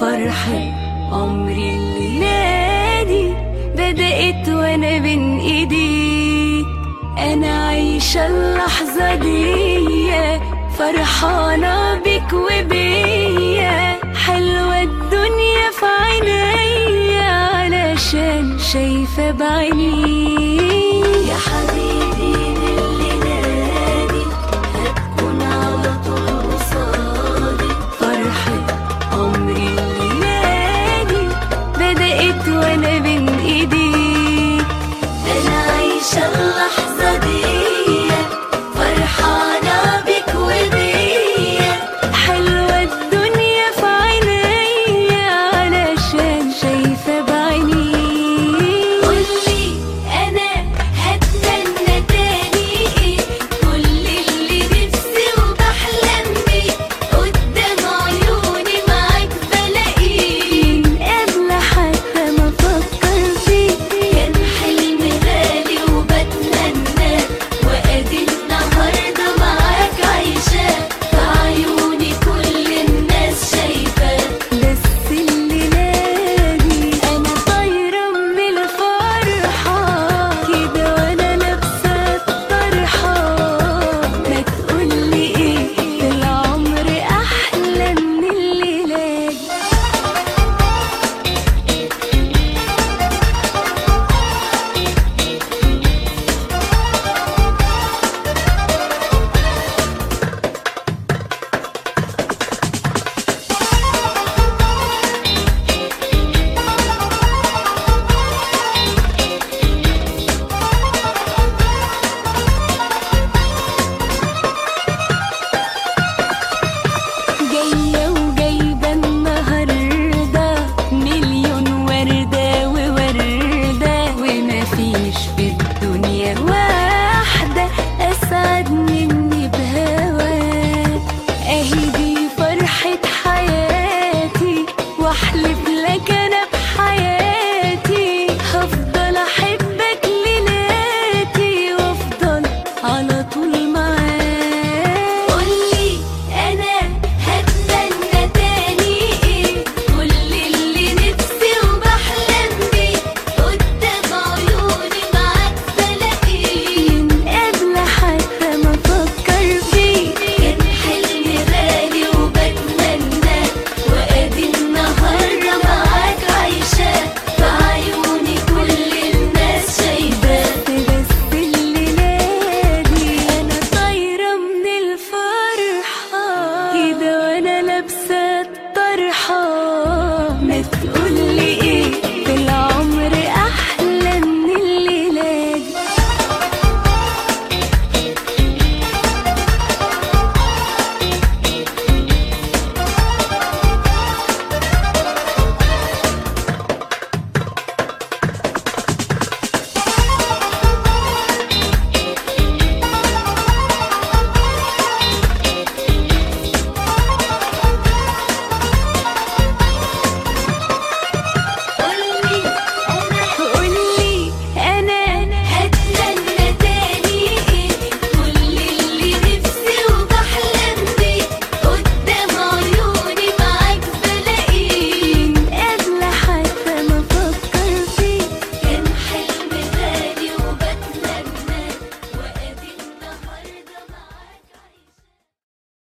فرحة عمري الليلة دي بدأت وانا بين ايدي انا عايشة اللحظة دي فرحانة بك وبيا حلوة الدنيا في عينيا علشان شايفة بعيني يا حبيبي الليلة دي هتكون على طول قصادي فرحة عمري الليلة دي بدأت وانا بين ايدي انا عايشة اللحظة دي فرحانة بك وبيا حلوة الدنيا في عينيا علشان شايفة بعيني قولي انا هتمنى تاني ايه كل اللي نفسي وبحلم بيه قدام عيوني معاك بلاقيه من قبل حتى ما افكر فيه كان حلم غالي وبتمنى وادي النهارده معاك عايشاه في عيوني كل الناس شايفاه بس الليله دي انا طايره من الفرحه كده وانا لابسه الطرحه ما تقولي ايه في العمر احلى من الليله دي جاية وجايبة النهاردة مليون وردة ووردة ومفيش في الدنيا واحدة أسعد مني بهواك أهي دي فرحة حياتي وأحلف لك أنا بحياتي هفضل أحبك ليلاتي وأفضل على طول معاك قولي أنا هتمنى تاني إيه كل اللي نفسي وبحلم بيه قدام عيوني معاك بلاقيه من قبل حتى ما أفكر فيه كان حلم غالي وبتمنى وأدي النهاردة معاك عايشاه في عيوني كل الناس شايفاه بس الليلة دي أنا طايرة من الفرحة كده وأنا لابسة الطرحة ما تقول